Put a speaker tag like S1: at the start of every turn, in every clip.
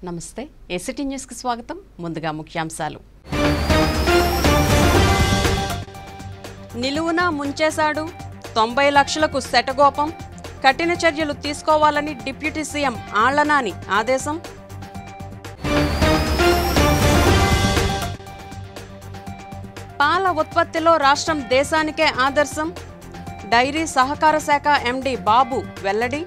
S1: నమస్తే ఏసిటీ న్యూస్కి స్వాగతం ముందుగా ముఖ్యాంశాలు నిలువున ముంచేశాడు తొంభై లక్షలకు శటగోపం కఠిన చర్యలు తీసుకోవాలని డిప్యూటీ సీఎం ఆళ్లనాని ఆదేశం పాల ఉత్పత్తిలో రాష్ట్రం దేశానికే ఆదర్శం డైరీ సహకార శాఖ ఎండి బాబు వెల్లడి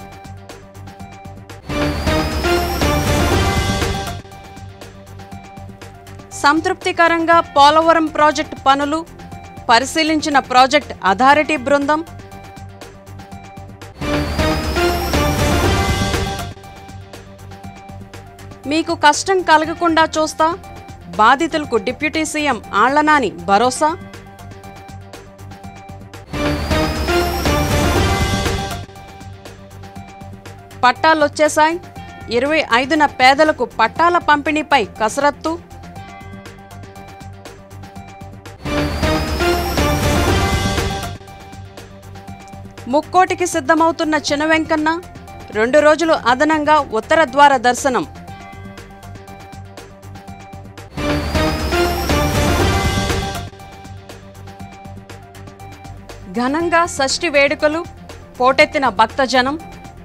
S1: సంతృప్తికరంగా పోలవరం ప్రాజెక్టు పనులు పరిశీలించిన ప్రాజెక్ట్ అథారిటీ బృందం మీకు కష్టం కలగకుండా చూస్తా బాధితులకు డిప్యూటీ సీఎం ఆళ్లనాని భరోసా పట్టాలొచ్చేశాయి ఇరవై ఐదున పేదలకు పట్టాల పంపిణీపై కసరత్తు ముక్కోటికి సిద్ధమవుతున్న చిన్న వెంకన్న రెండు రోజులు అదనంగా ఉత్తర ద్వార దర్శనం ఘనంగా షష్ఠి వేడుకలు పోటెత్తిన భక్తజనం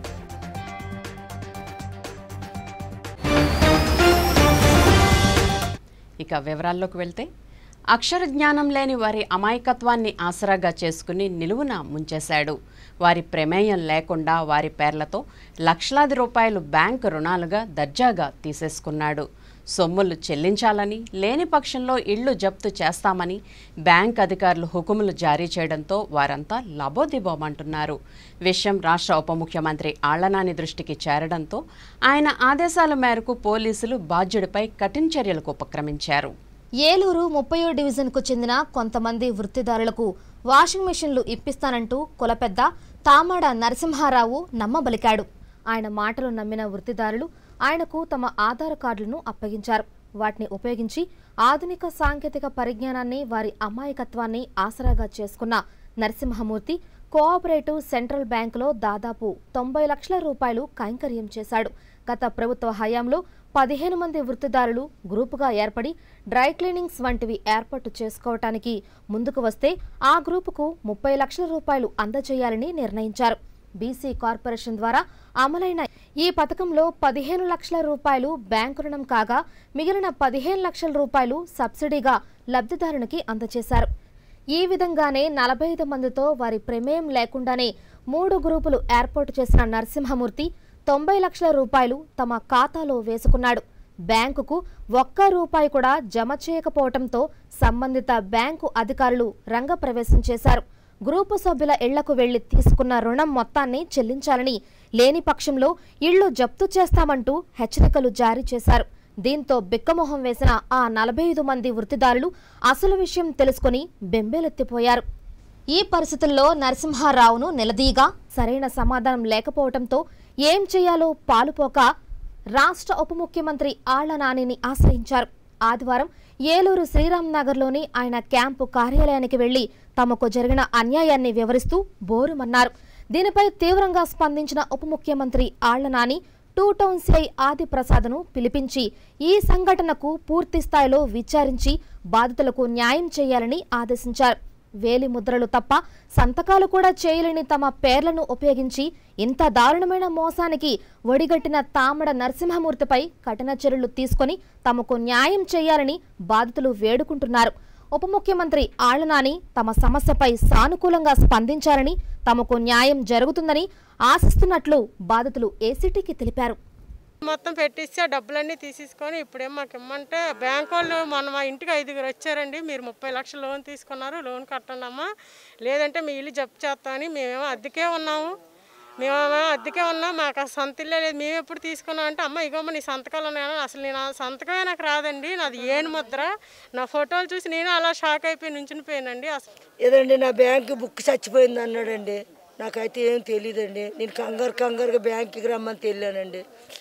S1: ఇక వివరాల్లోకి వెళ్తే అక్షర జ్ఞానం లేని వారి అమాయకత్వాన్ని ఆసరాగా చేసుకుని నిలువున ముంచేశాడు వారి ప్రమేయం లేకుండా వారి పేర్లతో లక్షలాది రూపాయలు బ్యాంకు రుణాలుగా దర్జాగా తీసేసుకున్నాడు సొమ్ములు చెల్లించాలని లేని పక్షంలో ఇళ్లు జప్తు చేస్తామని బ్యాంక్ అధికారులు హుకుములు జారీ చేయడంతో వారంతా లబోదిబోమంటున్నారు విషయం రాష్ట్ర ఉప ముఖ్యమంత్రి ఆళ్లనాని దృష్టికి చేరడంతో ఆయన ఆదేశాల మేరకు పోలీసులు బాధ్యుడిపై కఠిన చర్యలకు ఉపక్రమించారు
S2: ఏలూరు ముప్పయో డివిజన్కు చెందిన కొంతమంది వృత్తిదారులకు వాషింగ్ మెషిన్లు ఇప్పిస్తానంటూ కులపెద్ద తామాడ నరసింహారావు నమ్మబలికాడు ఆయన మాటలు నమ్మిన వృత్తిదారులు ఆయనకు తమ ఆధార్ కార్డులను అప్పగించారు వాటిని ఉపయోగించి ఆధునిక సాంకేతిక పరిజ్ఞానాన్ని వారి అమాయకత్వాన్ని ఆసరాగా చేసుకున్న నరసింహమూర్తి కోఆపరేటివ్ సెంట్రల్ బ్యాంకులో దాదాపు తొంభై లక్షల రూపాయలు కైంకర్యం చేశాడు గత ప్రభుత్వ హయాంలో పదిహేను మంది వృత్తిదారులు గ్రూపుగా ఏర్పడి డ్రై క్లీనింగ్స్ వంటివి ఏర్పాటు చేసుకోవటానికి ముందుకు వస్తే ఆ గ్రూపుకు ముప్పై లక్షల రూపాయలు అందజేయాలని నిర్ణయించారు బీసీ కార్పొరేషన్ ద్వారా అమలైన ఈ పథకంలో పదిహేను లక్షల రూపాయలు బ్యాంకు రుణం కాగా మిగిలిన పదిహేను లక్షల రూపాయలు సబ్సిడీగా లబ్ధిదారునికి అందజేశారు ఈ విధంగానే నలభై ఐదు మందితో వారి ప్రమేయం లేకుండానే మూడు గ్రూపులు ఏర్పాటు చేసిన నరసింహమూర్తి తొంభై లక్షల రూపాయలు తమ ఖాతాలో వేసుకున్నాడు బ్యాంకుకు ఒక్క రూపాయి కూడా జమ చేయకపోవడంతో సంబంధిత బ్యాంకు అధికారులు రంగప్రవేశం చేశారు గ్రూపు సభ్యుల ఇళ్లకు వెళ్లి తీసుకున్న రుణం మొత్తాన్ని చెల్లించాలని లేని పక్షంలో ఇళ్లు జప్తు చేస్తామంటూ హెచ్చరికలు జారీ చేశారు దీంతో బిక్కమొహం వేసిన ఆ నలభై ఐదు మంది వృత్తిదారులు అసలు విషయం తెలుసుకుని బెంబేలెత్తిపోయారు ఈ పరిస్థితుల్లో నరసింహారావును నిలదీగా సరైన సమాధానం లేకపోవడంతో ఏం చేయాలో పాలుపోక రాష్ట్ర ఉప ముఖ్యమంత్రి ఆళ్ల నానిని ఆశ్రయించారు ఆదివారం ఏలూరు శ్రీరామ్ నగర్లోని ఆయన క్యాంపు కార్యాలయానికి వెళ్లి తమకు జరిగిన అన్యాయాన్ని వివరిస్తూ బోరుమన్నారు దీనిపై తీవ్రంగా స్పందించిన ఉప ముఖ్యమంత్రి Alla Nani two town CI Adi ప్రసాద్ను పిలిపించి ఈ సంఘటనకు పూర్తి స్థాయిలో విచారించి బాధితులకు న్యాయం చేయాలని ఆదేశించారు వేలి ముద్రలు తప్ప సంతకాలు కూడా చేయలేని తమ పేర్లను ఉపయోగించి ఇంత దారుణమైన మోసానికి ఒడిగట్టిన తామడ నరసింహమూర్తిపై కఠిన చర్యలు తీసుకొని తమకు న్యాయం చేయాలని బాధితులు వేడుకుంటున్నారు ఉప ముఖ్యమంత్రి ఆళ్లనాని తమ సమస్యపై సానుకూలంగా స్పందించారని తమకు న్యాయం జరుగుతుందని ఆశిస్తున్నట్లు బాధితులు ఏసీటీకి తెలిపారు
S3: మొత్తం పెట్టిస్తే ఆ డబ్బులన్నీ తీసేసుకొని ఇప్పుడేం మాకు ఇమ్మంటే బ్యాంక్ వాళ్ళు మొన్న మా ఇంటికి ఐదుగురు వచ్చారండి మీరు ముప్పై లక్షలు లోన్ తీసుకున్నారు లోన్ కట్టండి అమ్మా లేదంటే మీ ఇల్లు జప్తు చేస్తామని మేమేమో అద్దెకే ఉన్నాము మేమేమో అద్దెకే ఉన్నాం మాకు ఆ సొంత ఇల్లే లేదు మేము ఎప్పుడు తీసుకున్నాం అంటే అమ్మ ఇగోమ్మ నీ సంతకాలు ఉన్నాయని అసలు నేను ఆ సంతకమే నాకు రాదండి నాది ఏను ముద్ర నా ఫోటోలు చూసి నేను అలా షాక్ అయిపోయి నుంచుని పోయానండి అసలు
S4: ఏదండి నా బ్యాంక్ బుక్ చచ్చిపోయింది అన్నాడండి నాకైతే ఏం తెలియదండి నేను కంగారు కంగారుగా బ్యాంక్కి రమ్మని తెలియనండి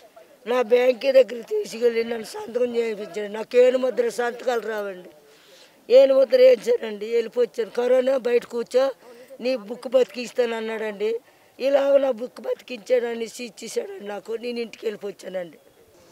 S4: నా బ్యాంక్ దగ్గర తీసుకెళ్ళి నన్ను సంతకం చేయించాడు నాకు ఏను ముద్ర సంతకాలు రావండి ఏను ముద్ర వేయించానండి వెళ్ళిపోయాను కరోనా బయట కూర్చో నీ బుక్ బతికిస్తాను అన్నాడండి ఇలాగ నా బుక్ బతికించాడని ఇచ్చేసాడండి నాకు నేను ఇంటికి వెళ్ళిపోయానండి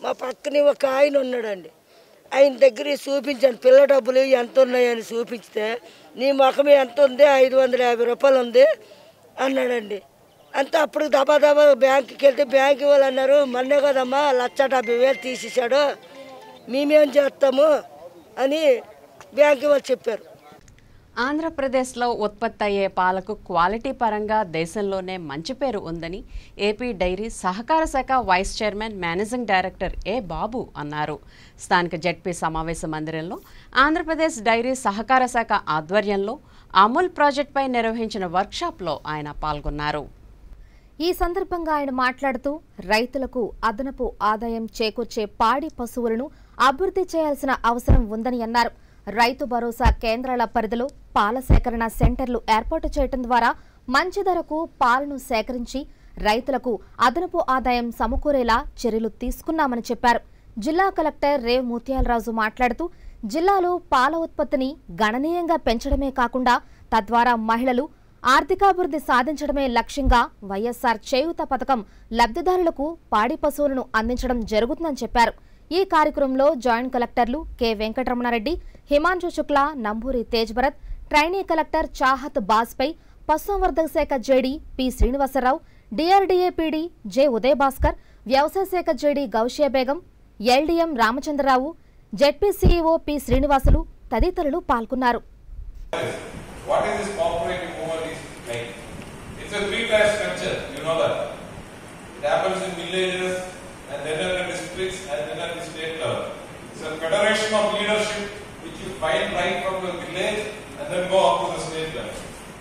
S4: మా పక్కనే ఒక ఆయన ఉన్నాడండి ఆయన దగ్గర చూపించాను పిల్ల డబ్బులు ఎంత ఉన్నాయని చూపించితే నీ ముఖం ఎంత ఉంది ఐదు వందల యాభై రూపాయలు ఉంది అన్నాడండి అంతే అప్పుడు దబా దబా బ్యాంకుకి వెళ్తే బ్యాంక్ వాళ్ళు అన్నారు మొన్నే కదమ్మా లక్ష డెబ్బై వేలు తీసేశాడు మేమేం చేస్తాము అని బ్యాంక్ వాళ్ళు చెప్పారు
S1: ఆంధ్రప్రదేశ్లో ఉత్పత్తి అయ్యే పాలకు క్వాలిటీ పరంగా దేశంలోనే మంచి పేరు ఉందని ఏపీ డైరీ సహకార శాఖ vice chairman managing director A Babu అన్నారు స్థానిక జడ్పీ సమావేశ మందిరంలో ఆంధ్రప్రదేశ్ డైరీ సహకార శాఖ ఆధ్వర్యంలో అమూల్ ప్రాజెక్టుపై నిర్వహించిన వర్క్షాప్లో ఆయన పాల్గొన్నారు
S2: ఈ సందర్భంగా ఆయన మాట్లాడుతూ రైతులకు అదనపు ఆదాయం చేకూర్చే పాడి పశువులను అభివృద్ధి చేయాల్సిన అవసరం ఉందని అన్నారు రైతు భరోసా కేంద్రాల పరిధిలో పాల సేకరణ సెంటర్లు ఏర్పాటు చేయడం ద్వారా మంచి ధరకు పాలను సేకరించి రైతులకు అదనపు ఆదాయం సమకూరేలా చర్యలు తీసుకున్నామని చెప్పారు జిల్లా కలెక్టర్ రేవ్ ముత్యాలరాజు మాట్లాడుతూ జిల్లాలో పాల ఉత్పత్తిని గణనీయంగా పెంచడమే కాకుండా తద్వారా మహిళలు ఆర్థికాభివృద్ధి సాధించడమే లక్ష్యంగా వైఎస్సార్ చేయూత పథకం లబ్ధిదారులకు పాడి పశువులను అందించడం జరుగుతుందని చెప్పారు ఈ కార్యక్రమంలో జాయింట్ కలెక్టర్లు K Venkataramana Reddy Himanshu Shukla Namburi Tej Bharat trainee collector Chahat Bajpai పశుసంవర్ధక శాఖ JD P Srinivasa Rao DRDA PD J Uday Bhaskar వ్యవసాయ శాఖ JD Gousia Begum LDM Ramachandra Rao ZP CEO P Srinivasulu తదితరులు పాల్గొన్నారు
S5: What is this cooperative movement is like? It's a three-tier structure, you know that. It happens in villages and then at the districts and then at the state level. It's a federation of leadership which you find right from the village and then go up to the state level.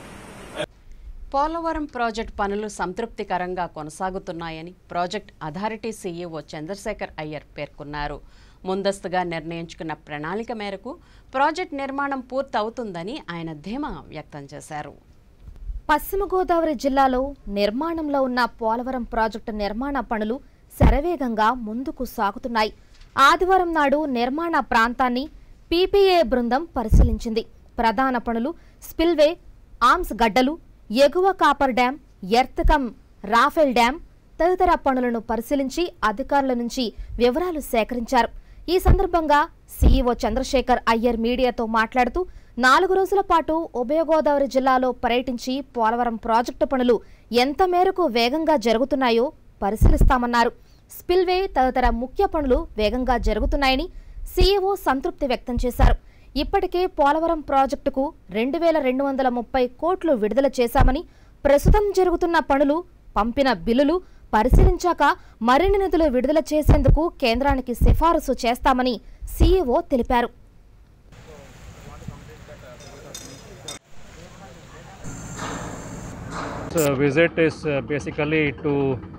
S1: Polavaram project పనులు సంతృప్తికరంగా కొనసాగుతున్నాయని project authority CEO Chandrasekhar Iyer పేర్కొన్నారు ముందస్తుగా నిర్ణయించుకున్న ప్రణాళిక మేరకు project నిర్మాణం పూర్తవుతుందని ఆయన ధీమా వ్యక్తం చేశారు
S2: పశ్చిమ గోదావరి జిల్లాలో నిర్మాణంలో ఉన్న పోలవరం ప్రాజెక్టు నిర్మాణ పనులు శరవేగంగా ముందుకు సాగుతున్నాయి ఆదివారం నాడు నిర్మాణ ప్రాంతాన్ని పీపీఏ బృందం పరిశీలించింది ప్రధాన పనులు స్పిల్వే ఆర్మ్స్ గడ్డలు ఎగువ coffer dam earth cum rockfill dam తదితర పనులను పరిశీలించి అధికారుల నుంచి వివరాలు సేకరించారు ఈ సందర్భంగా సీఈఓ చంద్రశేఖర్ అయ్యర్ మీడియాతో మాట్లాడుతూ నాలుగు రోజుల పాటు ఉభయ గోదావరి జిల్లాలో పర్యటించి పోలవరం ప్రాజెక్టు పనులు ఎంత మేరకు వేగంగా జరుగుతున్నాయో పరిశీలిస్తామన్నారు స్పిల్వే తదితర ముఖ్య పనులు వేగంగా జరుగుతున్నాయని సీఈఓ సంతృప్తి వ్యక్తం చేశారు ఇప్పటికే పోలవరం ప్రాజెక్టుకు రెండు వేల రెండు వందల ముప్పై కోట్లు విడుదల చేశామని ప్రస్తుతం జరుగుతున్న పనులు పంపిన బిల్లులు పరిశీలించాక మరిన్ని నిధులు విడుదల చేసేందుకు కేంద్రానికి సిఫారసు చేస్తామని సీఈఓ తెలిపారు
S6: uh, visit is uh, basically to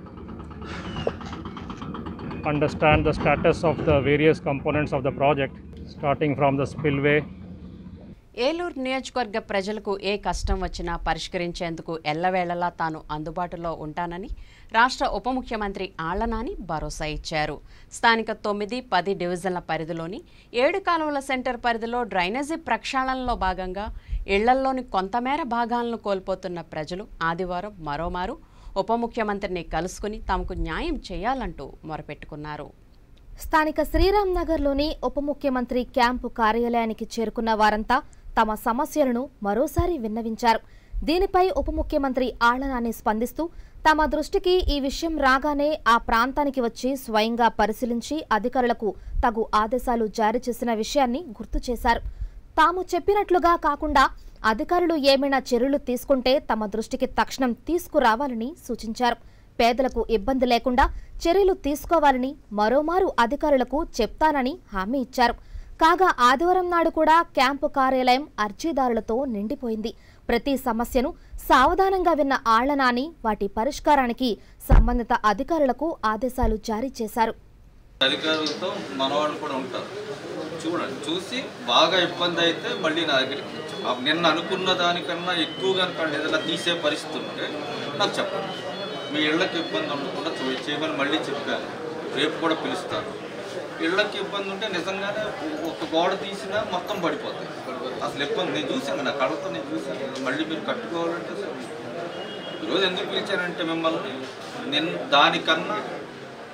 S6: understand the status of the various components of the project, starting from the spillway,
S1: Eluru నియోజకవర్గ ప్రజలకు ఏ కష్టం వచ్చినా పరిష్కరించేందుకు ఎల్లవేళలా తాను అందుబాటులో ఉంటానని రాష్ట్ర ఉప ముఖ్యమంత్రి ఆళ్లనాని భరోసా ఇచ్చారు స్థానిక తొమ్మిది పది డివిజన్ల పరిధిలోని ఏడు కాలువల సెంటర్ పరిధిలో డ్రైనేజీ ప్రక్షాళనలో భాగంగా ఇళ్లల్లోని కొంతమేర భాగాలను కోల్పోతున్న ప్రజలు ఆదివారం మరోమారు ఉప ముఖ్యమంత్రిని కలుసుకుని తమకు న్యాయం చేయాలంటూ మొరపెట్టుకున్నారు
S2: స్థానిక శ్రీరామ్ నగర్లోని ఉప ముఖ్యమంత్రి క్యాంపు కార్యాలయానికి చేరుకున్న వారంతా తమ సమస్యలను మరోసారి విన్నవించారు దీనిపై ఉప ముఖ్యమంత్రి ఆళ్లనాని స్పందిస్తూ తమ దృష్టికి ఈ విషయం రాగానే ఆ ప్రాంతానికి వచ్చి స్వయంగా పరిశీలించి అధికారులకు తగు ఆదేశాలు జారీ చేసిన విషయాన్ని గుర్తు చేశారు తాము చెప్పినట్లుగా కాకుండా అధికారులు ఏమైనా చర్యలు తీసుకుంటే తమ దృష్టికి తక్షణం తీసుకురావాలని సూచించారు పేదలకు ఇబ్బంది లేకుండా చర్యలు తీసుకోవాలని మరోమారు అధికారులకు చెప్తానని హామీ ఇచ్చారు కాగా ఆదివారం నాడు కూడా క్యాంపు కార్యాలయం అర్జీదారులతో నిండిపోయింది ప్రతి సమస్యను సావధానంగా విన్న ఆళ్లనాని వాటి పరిష్కారానికి సంబంధిత అధికారులకు ఆదేశాలు జారీ చేశారు
S7: అధికారులతో మనవాళ్ళు కూడా ఉంటారు చూడండి చూసి బాగా ఇబ్బంది అయితే మళ్ళీ నా దగ్గరికి రండి. ఆ నిన్న అనుకున్న దానికన్నా ఎక్కువ కనుక ఏదైనా తీసే పరిస్థితి ఉంటే నాకు చెప్పండి మీ ఇళ్ళకి ఇబ్బంది ఉండకుండా చూ- చేయమని మళ్ళీ చెప్పాను రేపు కూడా పిలుస్తాను ఇళ్ళకి ఇబ్బంది ఉంటే నిజంగానే ఒక గోడ తీసినా మొత్తం పడిపోతుంది అసలు ఇబ్బంది నేను చూశాను నా కళ్ళతో నేను చూశాను మళ్ళీ మీరు కట్టుకోవాలంటే అసలు ఈరోజు ఎందుకు పిలిచానంటే మిమ్మల్ని నేను దానికన్నా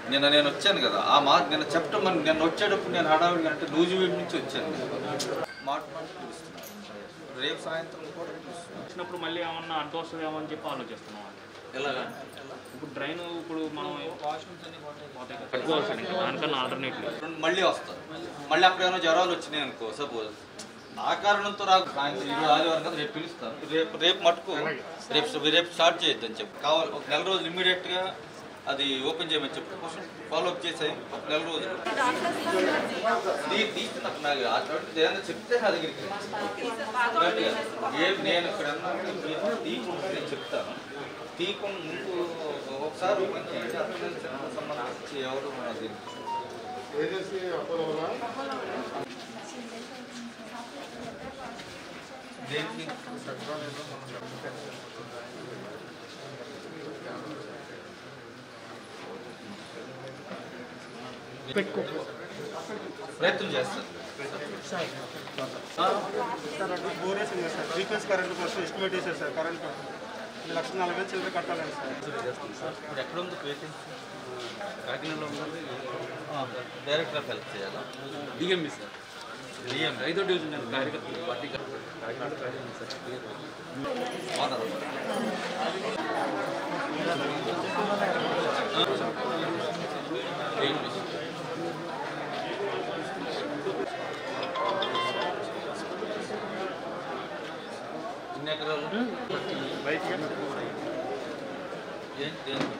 S7: నిన్న నేను వచ్చాను కదా ఆ మాట నిన్న చెప్పడం మరి నిన్న వచ్చేటప్పుడు నేను హడావిడి అంటే నూజివీడి నుంచి వచ్చాను మాట మాట పిలుస్తున్నాను రేపు సాయంత్రం కూడా పిలుస్తున్నాను
S8: వచ్చినప్పుడు మళ్ళీ ఏమన్నా అడ్డు వస్తుందేమో అని చెప్పి ఆలోచిస్తున్నాం
S7: ఎలాగా
S8: ఇప్పుడు డ్రైన్ ఇప్పుడు మనం కట్టుకోవాల్సింది ఇంకా దానికన్నా ఆల్టర్నేటివ్
S7: రెండు మళ్ళీ వస్తారు మళ్ళీ అప్పుడు ఏమైనా జ్వరాలు వచ్చినాయి అనుకో సపోజ్ ఆ కారణంతో రాకు సాయంత్రం ఈరోజు ఆదివారం కదా రేపు పిలుస్తాను రేపు రేపు మటుకు రేపు రేపు స్టార్ట్ చేయొద్దని చెప్పి కావాలి ఒక నెల రోజులు ఇమీడియట్గా అది ఓపెన్ చేయమని చెప్పి కొంచెం ఫాలో అప్ చేసాయి ఒక నెల రోజులు తీ- తీస్తే నాకు నాకు అటువంటి ఏదైనా చెప్తే నా దగ్గరికి రండి. గట్టిగా. ఏం నేను ఇక్కడ ఉన్నాను, మీరు తీయకుండా నేను చెప్తాను తీయకుండా ముందు ఒకసారి ఓపెన్ చేయండి అతను సంబంధించి ఎవరు మన దీనికి దేనికి ప్రయత్నం చేస్తాను
S9: బోర్ వేసింది సార్ త్రీ ఫేస్ కరెంట్ కోసం ఎస్టిమేట్ చేశారు సార్ కరెంట్ ఈ లక్ష నలభై వేలు చిల్లర కట్టాలండి సార్
S7: ఇప్పుడు ఎక్కడ ఉంది పేషెంట్ కాకినాడలో ఉంది డైరెక్టర్ ఆఫ్ హెల్త్ చేయాలా
S8: డిఎంబి సార్
S7: డిఎం
S8: ఐదో డివిజన్ కార్యకర్తలు పార్టీ
S7: ఓనర్ ఏంటి ఎన్ని ఎకరాలు ఏంటి ఏంటి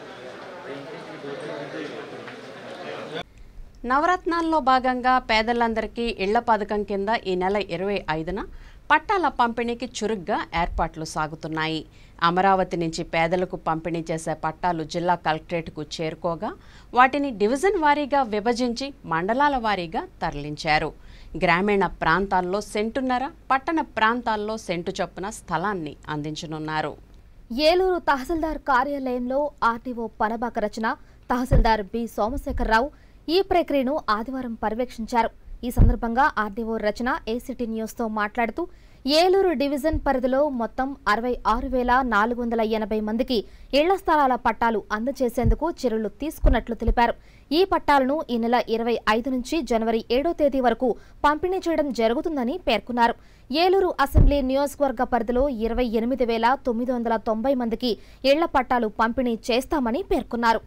S1: నవరత్నాల్లో భాగంగా పేదలందరికీ ఇళ్ల పథకం కింద ఈ నెల ఇరవై ఐదున పట్టాల పంపిణీకి చురుగ్గా ఏర్పాట్లు సాగుతున్నాయి అమరావతి నుంచి పేదలకు పంపిణీ చేసే పట్టాలు జిల్లా కలెక్టరేట్కు చేరుకోగా వాటిని డివిజన్ వారీగా విభజించి మండలాల వారీగా తరలించారు గ్రామీణ ప్రాంతాల్లో సెంటున్నర పట్టణ ప్రాంతాల్లో సెంటు చొప్పున స్థలాన్ని అందించనున్నారు
S2: ఏలూరు తహసీల్దార్ కార్యాలయంలో ఆర్టీఓ పనబాక రచన తహసీల్దార్ బి సోమశేఖరరావు ఈ ప్రక్రియను ఆదివారం పర్యవేక్షించారు ఈ సందర్భంగా ఆర్డీఓ రచన ఏసీటీ న్యూస్తో మాట్లాడుతూ ఏలూరు డివిజన్ పరిధిలో మొత్తం అరవై ఆరు వేల నాలుగు వందల ఎనభై మందికి ఇళ్ల స్థలాల పట్టాలు అందజేసేందుకు చర్యలు తీసుకున్నట్లు తెలిపారు ఈ పట్టాలను ఈ నెల ఇరవై ఐదు నుంచి జనవరి ఏడో తేదీ వరకు పంపిణీ చేయడం జరుగుతుందని పేర్కొన్నారు ఏలూరు అసెంబ్లీ నియోజకవర్గ పరిధిలో ఇరవై ఎనిమిది వేల తొమ్మిది వందల తొంభై మందికి ఇళ్ల పట్టాలు పంపిణీ చేస్తామని పేర్కొన్నారు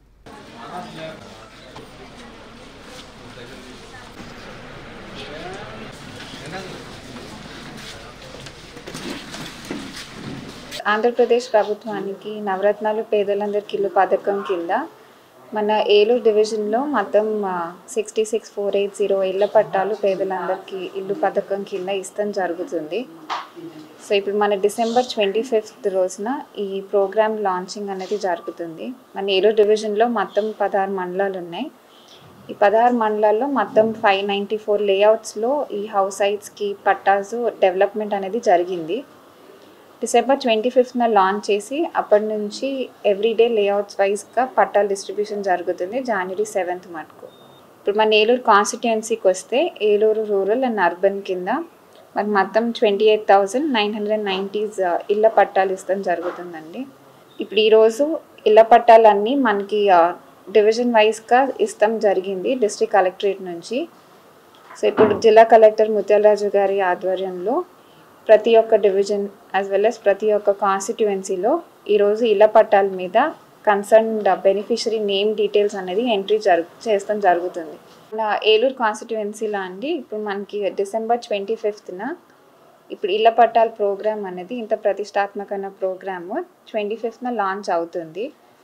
S10: ఆంధ్రప్రదేశ్ ప్రభుత్వానికి నవరత్నాలు పేదలందరికీ ఇల్లు పథకం కింద మన ఏలూరు డివిజన్లో మొత్తం sixty six four eight zero ఇళ్ల పట్టాలు పేదలందరికీ ఇల్లు పథకం కింద ఇస్తాం జరుగుతుంది సో ఇప్పుడు మన డిసెంబర్ ట్వంటీ ఫిఫ్త్ రోజున ఈ ప్రోగ్రామ్ లాంచింగ్ అనేది జరుగుతుంది మన ఏలూరు డివిజన్లో మొత్తం పదహారు మండలాలు ఉన్నాయి ఈ పదహారు మండలాల్లో మొత్తం ఫైవ్ నైంటీ ఫోర్ లేఅవుట్స్లో ఈ హౌస్ సైట్స్కి పట్టాసు డెవలప్మెంట్ అనేది జరిగింది డిసెంబర్ ట్వంటీ ఫిఫ్త్న లాంచ్ చేసి అప్పటి నుంచి ఎవ్రీడే లేఅవుట్స్ వైజ్గా పట్టాల డిస్ట్రిబ్యూషన్ జరుగుతుంది జనవరి సెవెంత్ మటుకు ఇప్పుడు మన ఏలూరు కాన్స్టిట్యుయెన్సీకి వస్తే ఏలూరు రూరల్ అండ్ అర్బన్ కింద మనకు మొత్తం twenty eight thousand nine hundred nineties ఇళ్ళ పట్టాలు ఇస్తాం జరుగుతుందండి ఇప్పుడు ఈరోజు ఇళ్ళ పట్టాలన్నీ మనకి డివిజన్ వైజ్గా ఇస్తాం జరిగింది డిస్ట్రిక్ట్ కలెక్టరేట్ నుంచి సో ఇప్పుడు జిల్లా కలెక్టర్ ముత్యాలరాజు గారి ఆధ్వర్యంలో ప్రతి ఒక్క డివిజన్ యాజ్ వెల్ as ప్రతి ఒక్క కాన్స్టిట్యువెన్సీలో ఈరోజు ఇళ్ల పట్టాల మీద కన్సర్న్డ్ బెనిఫిషరీ నేమ్ డీటెయిల్స్ అనేది ఎంట్రీ జరుగు చేస్తాం జరుగుతుంది మన ఏలూరు కాన్స్టిట్యువెన్సీలో అండి ఇప్పుడు మనకి డిసెంబర్ ట్వంటీ ఫిఫ్త్న ఇప్పుడు ఇళ్ల పట్టాల ప్రోగ్రామ్ అనేది ఇంత ప్రతిష్టాత్మకమైన ప్రోగ్రాము ట్వంటీ ఫిఫ్త్న లాంచ్ అవుతుంది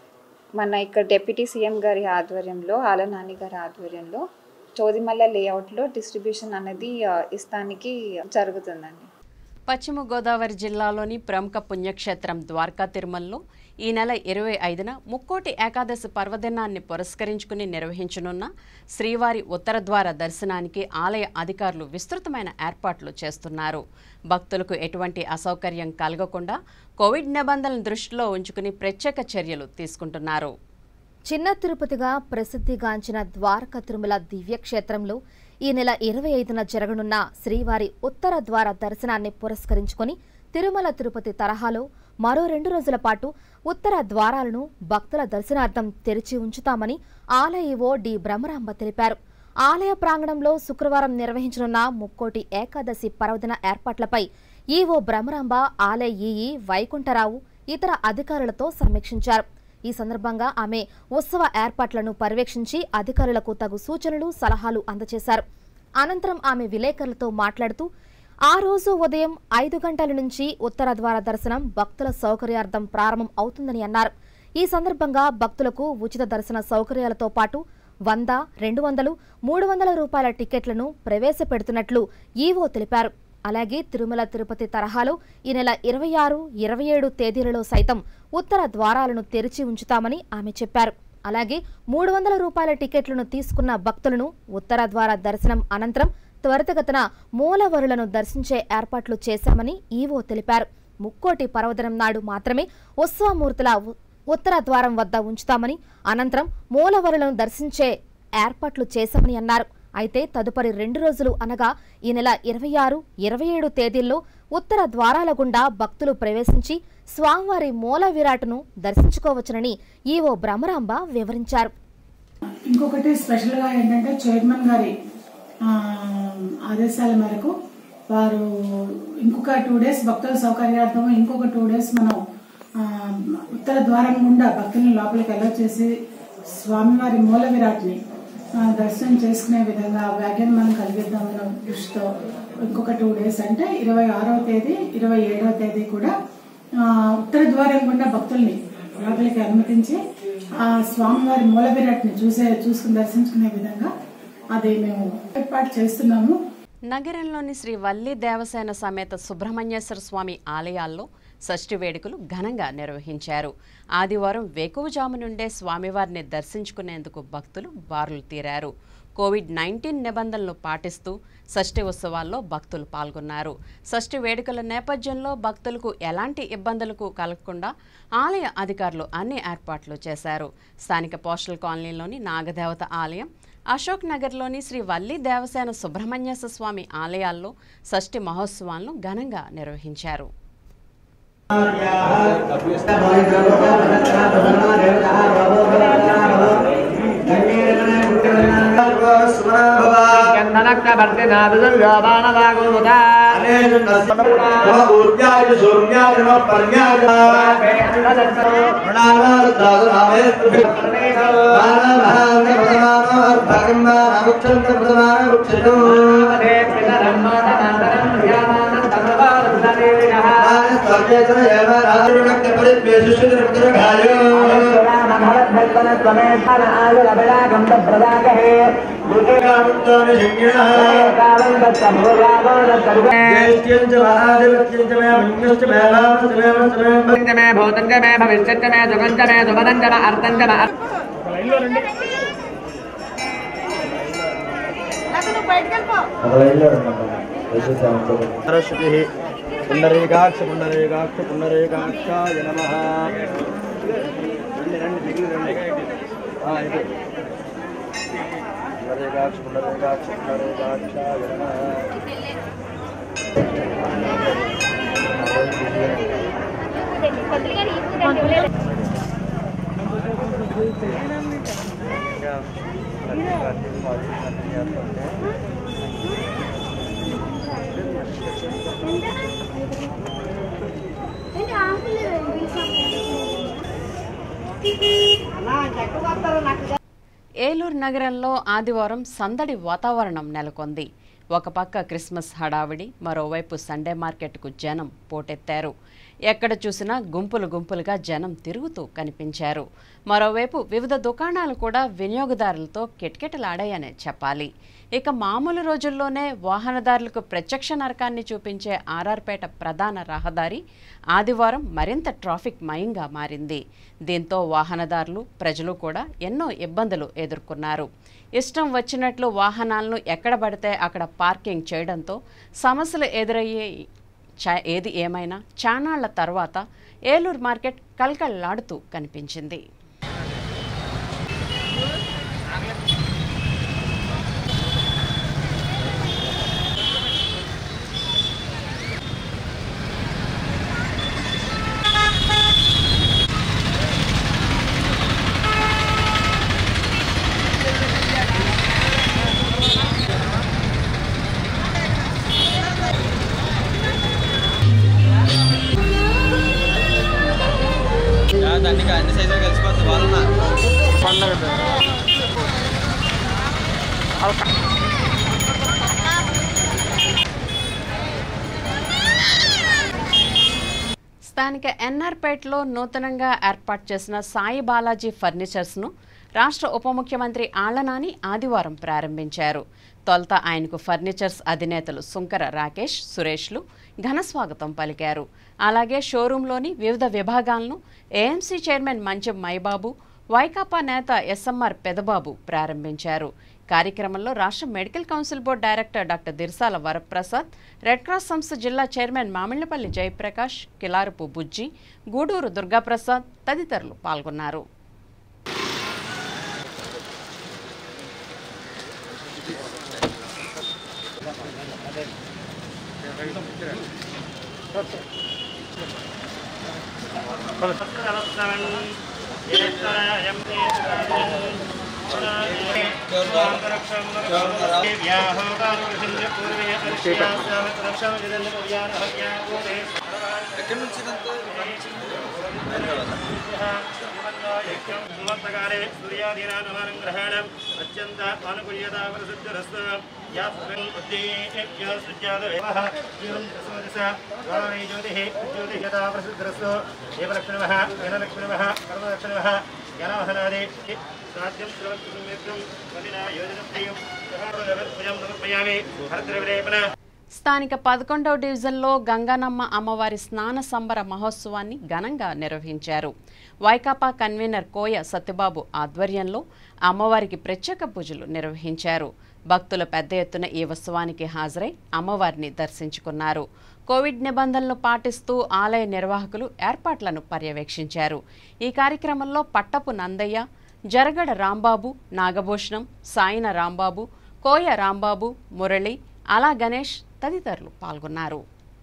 S10: మన ఇక్కడ డిప్యూటీ సీఎం గారి ఆధ్వర్యంలో ఆల నాని గారి ఆధ్వర్యంలో చోదిమల్ల లేఅవుట్లో డిస్ట్రిబ్యూషన్ అనేది ఆ, ఇస్తానికి జరుగుతుందండి
S1: పశ్చిమ గోదావరి జిల్లాలోని ప్రముఖ పుణ్యక్షేత్రం ద్వారకా తిరుమలలో ఈ నెల ఇరవై ఐదున ముక్కోటి ఏకాదశి పర్వదినాన్ని పురస్కరించుకుని నిర్వహించనున్న శ్రీవారి ఉత్తర ద్వార దర్శనానికి ఆలయ అధికారులు విస్తృతమైన ఏర్పాట్లు చేస్తున్నారు భక్తులకు ఎటువంటి అసౌకర్యం కలగకుండా కోవిడ్ నిబంధనలను దృష్టిలో ఉంచుకుని ప్రత్యేక చర్యలు తీసుకుంటున్నారు
S2: చిన్న తిరుపతిగా ప్రసిద్ధిగాంచిన ద్వారక తిరుమల దివ్యక్షేత్రంలో ఈ నెల ఇరవై ఐదున జరగనున్న శ్రీవారి ఉత్తర ద్వార దర్శనాన్ని పురస్కరించుకొని తిరుమల తిరుపతి తరహాలో మరో రెండు రోజుల పాటు ఉత్తర ద్వారాలను భక్తుల దర్శనార్థం తెరిచి ఉంచుతామని ఆలయ ఈవో డి బ్రహ్మరాంబ తెలిపారు ఆలయ ప్రాంగణంలో శుక్రవారం నిర్వహించనున్న ముక్కోటి ఏకాదశి పర్వదిన ఏర్పాట్లపై ఈవో బ్రహ్మరాంబ ఆలయ ఈఈ వైకుంఠరావు ఇతర అధికారులతో సమీక్షించారు ఈ సందర్భంగా ఆమె ఉత్సవ ఏర్పాట్లను పర్యవేక్షించి అధికారులకు తగు సూచనలు సలహాలు అందజేశారు అనంతరం ఆమె విలేకరులతో మాట్లాడుతూ ఆ రోజు ఉదయం ఐదు గంటల నుంచి ఉత్తర ద్వార దర్శనం భక్తుల సౌకర్యార్థం ప్రారంభం అవుతుందని అన్నారు ఈ సందర్భంగా భక్తులకు ఉచిత దర్శన సౌకర్యాలతో పాటు వంద రెండు వందలు మూడు వందల రూపాయల టికెట్లను ప్రవేశపెడుతున్నట్లు ఈవో తెలిపారు అలాగే తిరుమల తిరుపతి తరహాలో ఈ నెల ఇరవై ఆరు ఇరవై ఏడు తేదీలలో సైతం ఉత్తర ద్వారాలను తెరిచి ఉంచుతామని ఆమె చెప్పారు అలాగే మూడు వందల రూపాయల టికెట్లను తీసుకున్న భక్తులను ఉత్తర ద్వార దర్శనం అనంతరం త్వరితగతిన మూలవరులను దర్శించే ఏర్పాట్లు చేశామని ఈవో తెలిపారు ముక్కోటి పర్వదినం నాడు మాత్రమే ఉత్సవమూర్తుల ఉ- ఉత్తర ద్వారం వద్ద ఉంచుతామని అనంతరం మూలవరులను దర్శించే ఏర్పాట్లు చేశామని అన్నారు అయితే తదుపరి రెండు రోజులు అనగా ఈ నెల ఇరవై ఆరు ఇరవై ఏడు తేదీల్లో ఉత్తర ద్వారాల గుండా భక్తులు ప్రవేశించి స్వామివారి మూల విరాట్ను దర్శించుకోవచ్చునని ఈవో బ్రహ్మరాంబ వివరించారు
S11: ఇంకొకటి స్పెషల్గా ఏంటంటే చైర్మన్ గారి ఆ, ఆదేశాల మేరకు వారు ఇంకొక టూ డేస్ భక్తుల సౌకర్యార్థం ఇంకొక టూ డేస్ మనం ఆ, ఉత్తర ద్వారం గుండా భక్తులను లోపలికి ఎలా చేసి స్వామివారి మూల విరాట్ని ఆ, దర్శనం చేసుకునే విధంగా వ్యాగ్యం మనం కలిగిద్దామన్న దృష్టితో ఇంకొక టూ డేస్ అంటే ఇరవై ఆరవ తేదీ ఇరవై ఏడవ తేదీ కూడా ఆ, ఉత్తర ద్వారం గుండా భక్తుల్ని లోపలికి అనుమతించి ఆ స్వామివారి మూల విరాట్ని చూసే చూసుకుని దర్శించుకునే విధంగా అది మేము ఏర్పాటు చేస్తున్నాము
S1: నగరంలోని శ్రీ వల్లి దేవసేన సమేత సుబ్రహ్మణ్యేశ్వర స్వామి ఆలయాల్లో షష్ఠి వేడుకలు ఘనంగా నిర్వహించారు ఆదివారం వేకువజాము నుండే స్వామివారిని దర్శించుకునేందుకు భక్తులు బారులు తీరారు కోవిడ్ నైన్టీన్ నిబంధనలు పాటిస్తూ షష్ఠి ఉత్సవాల్లో భక్తులు పాల్గొన్నారు షష్ఠి వేడుకల నేపథ్యంలో భక్తులకు ఎలాంటి ఇబ్బందులకు కలగకుండా ఆలయ అధికారులు అన్ని ఏర్పాట్లు చేశారు స్థానిక పోస్టల్ కాలనీలోని నాగదేవత ఆలయం అశోక్ నగర్లోని శ్రీ వల్లి దేవసేన సుబ్రహ్మణ్యేశ్వర స్వామి ఆలయాల్లో షష్ఠి మహోత్సవాలను ఘనంగా నిర్వహించారు
S12: సరస్వతి పుండరీకాక్ష పుండరీకాక్ష పుండరీకాక్షాయ నమ రండి రండి దిగులు రండి ఆ, ఇది పుండరీకాక్ష పుండరీకాక్ష పుండరీకాక్షాయ నమ
S1: ఏలూరు నగరంలో ఆదివారం సందడి వాతావరణం నెలకొంది ఒక పక్క క్రిస్మస్ హడావిడి మరోవైపు సండే మార్కెట్కు జనం పోటెత్తారు ఎక్కడ చూసినా గుంపులు గుంపులుగా జనం తిరుగుతూ కనిపించారు మరోవైపు వివిధ దుకాణాలు కూడా వినియోగదారులతో కిటకిటలాడాయనే చెప్పాలి ఇక మామూలు రోజుల్లోనే వాహనదారులకు ప్రత్యక్ష నరకాన్ని చూపించే ఆర్ఆర్పేట ప్రధాన రహదారి ఆదివారం మరింత ట్రాఫిక్ మయంగా మారింది దీంతో వాహనదారులు ప్రజలు కూడా ఎన్నో ఇబ్బందులు ఎదుర్కొన్నారు ఇష్టం వచ్చినట్లు వాహనాలను ఎక్కడ పడితే అక్కడ పార్కింగ్ చేయడంతో సమస్యలు ఎదురయ్యే చా ఏది ఏమైనా చానాళ్ల తర్వాత ఏలూరు మార్కెట్ కల్కళ్లాడుతూ కనిపించింది స్థానిక ఎన్ఆర్పేటలో నూతనంగా ఏర్పాటు చేసిన సాయి బాలాజీ ఫర్నిచర్స్ను రాష్ట్ర ఉప ముఖ్యమంత్రి ఆళ్లనాని ఆదివారం ప్రారంభించారు తొలుత ఆయనకు ఫర్నిచర్స్ అధినేతలు సుంకర రాకేష్ సురేష్లు ఘనస్వాగతం పలికారు అలాగే షోరూంలోని వివిధ విభాగాలను ఏఎంసీ చైర్మన్ మంచం మైబాబు వైకాపా నేత ఎస్ఎంఆర్ పెదబాబు ప్రారంభించారు కార్యక్రమంలో రాష్ట్ర medical council board director doctor Dirsala Varaprasad red cross సంస్థ జిల్లా చైర్మన్ మామిళ్లపల్లి జయప్రకాష్ కిలారపు బుజ్జి గూడూరు దుర్గాప్రసాద్ తదితరులు పాల్గొన్నారు
S7: ఎక్కడి నుంచి ఇదంతా?
S13: సంవత్సరకాలే సూర్యాదీనాగమనం గ్రహణం అత్యంత అనుకూల్యత ప్రసిద్ధిరస్తు జ్యోతిః జ్యోతిషత ప్రసిద్ధిరస్తు దేవలక్ష్మణः జనలక్ష్మణः కర్మలక్ష్మణः జనవహనాది సాధ్యం త్రివత్సంవేత్రం వదిన యోజనప్రియం సహాభుజం సమర్పయామి హరద్రవిలేపన
S1: స్థానిక పదకొండవ డివిజన్లో గంగానమ్మ అమ్మవారి స్నాన సంబర మహోత్సవాన్ని ఘనంగా నిర్వహించారు వైకాపా కన్వీనర్ కోయ సత్యబాబు ఆధ్వర్యంలో అమ్మవారికి ప్రత్యేక పూజలు నిర్వహించారు భక్తులు పెద్ద ఎత్తున ఈ ఉత్సవానికి హాజరై అమ్మవారిని దర్శించుకున్నారు కోవిడ్ నిబంధనలు పాటిస్తూ ఆలయ నిర్వాహకులు ఏర్పాట్లను పర్యవేక్షించారు ఈ కార్యక్రమంలో పట్టపు నందయ్య జరగడ రాంబాబు నాగభూషణం సాయిన రాంబాబు కోయ రాంబాబు మురళి అలా గణేష్ తదితరులు పాల్గొన్నారు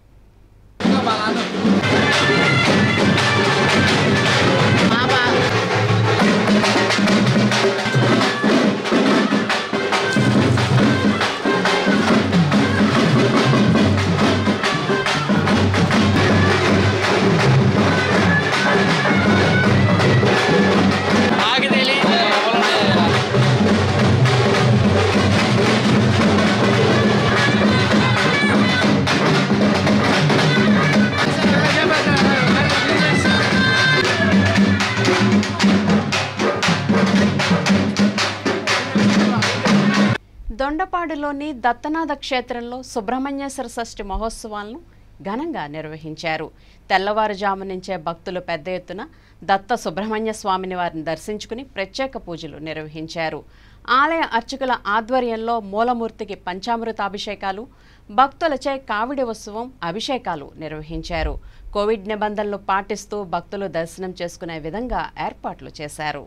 S1: దొండపాడులోని దత్తనాథ క్షేత్రంలో సుబ్రహ్మణ్యేశ్వర షష్ఠి మహోత్సవాలను ఘనంగా నిర్వహించారు తెల్లవారుజాము నుంచే భక్తులు పెద్ద ఎత్తున దత్త సుబ్రహ్మణ్య స్వామిని వారిని దర్శించుకుని ప్రత్యేక పూజలు నిర్వహించారు ఆలయ అర్చకుల ఆధ్వర్యంలో మూలమూర్తికి పంచామృతాభిషేకాలు భక్తులచే కావిడి ఉత్సవం అభిషేకాలు నిర్వహించారు కోవిడ్ నిబంధనలు పాటిస్తూ భక్తులు దర్శనం చేసుకునే విధంగా ఏర్పాట్లు చేశారు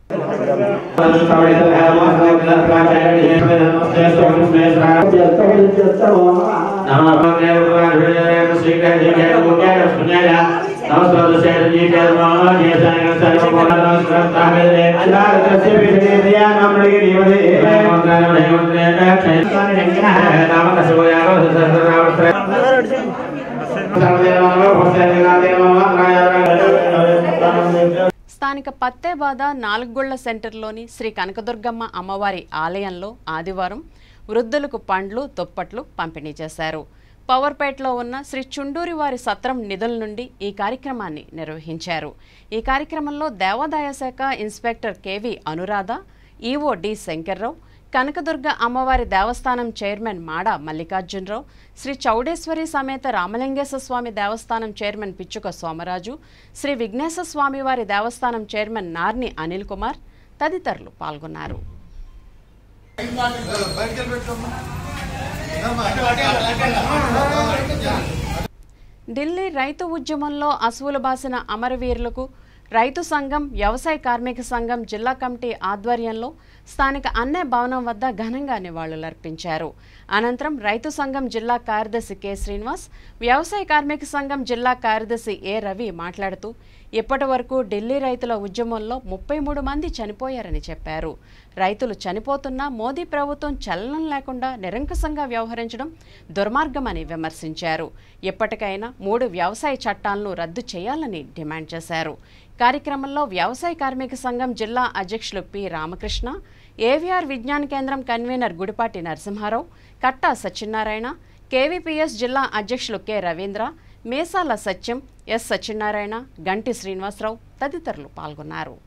S1: స్థానిక పత్తేబాద నాలుగుగొళ్ల సెంటర్లోని శ్రీ కనకదుర్గమ్మ అమ్మవారి ఆలయంలో ఆదివారం వృద్ధులకు పండ్లు దుప్పట్లు పంపిణీ చేశారు పవర్పేటలో ఉన్న శ్రీ చుండూరి వారి సత్రం నిధుల నుండి ఈ కార్యక్రమాన్ని నిర్వహించారు ఈ కార్యక్రమంలో దేవాదాయ శాఖ inspector KV Anuradha EO D Shankar Rao Kanakadurga అమ్మవారి దేవస్థానం చైర్మన్ మాడ మల్లికార్జునరావు శ్రీ చౌడేశ్వరి సమేత రామలింగేశ్వర స్వామి దేవస్థానం చైర్మన్ పిచ్చుక సోమరాజు శ్రీ విఘ్నేశ్వర స్వామి వారి దేవస్థానం చైర్మన్ నార్ని అనిల్ కుమార్ తదితరులు పాల్గొన్నారు ఢిల్లీ రైతు ఉద్యమంలో అసువులు బాసిన అమరవీరులకు రైతు సంఘం వ్యవసాయ కార్మిక సంఘం జిల్లా కమిటీ ఆధ్వర్యంలో స్థానిక అన్నే భవనం వద్ద ఘనంగా నివాళులర్పించారు అనంతరం రైతు సంఘం జిల్లా కార్యదర్శి కె శ్రీనివాస్ వ్యవసాయ కార్మిక సంఘం జిల్లా కార్యదర్శి ఏ రవి మాట్లాడుతూ ఇప్పటి వరకు ఢిల్లీ రైతుల ఉద్యమంలో ముప్పై మూడు మంది చనిపోయారని చెప్పారు రైతులు చనిపోతున్నా మోదీ ప్రభుత్వం చలనం లేకుండా నిరంకుశంగా వ్యవహరించడం దుర్మార్గమని విమర్శించారు ఎప్పటికైనా మూడు వ్యవసాయ చట్టాలను రద్దు చేయాలని డిమాండ్ చేశారు కార్యక్రమంలో వ్యవసాయ కార్మిక సంఘం జిల్లా అధ్యక్షులు P Ramakrishna AVR Vignana Kendram convener Gudipati Narasimha Rao Katta Satyanarayana KVPS జిల్లా అధ్యక్షులు కె రవీంద్ర మేసాల సత్యం ఎస్ సత్యనారాయణ గంటి శ్రీనివాసరావు తదితరులు పాల్గొన్నారు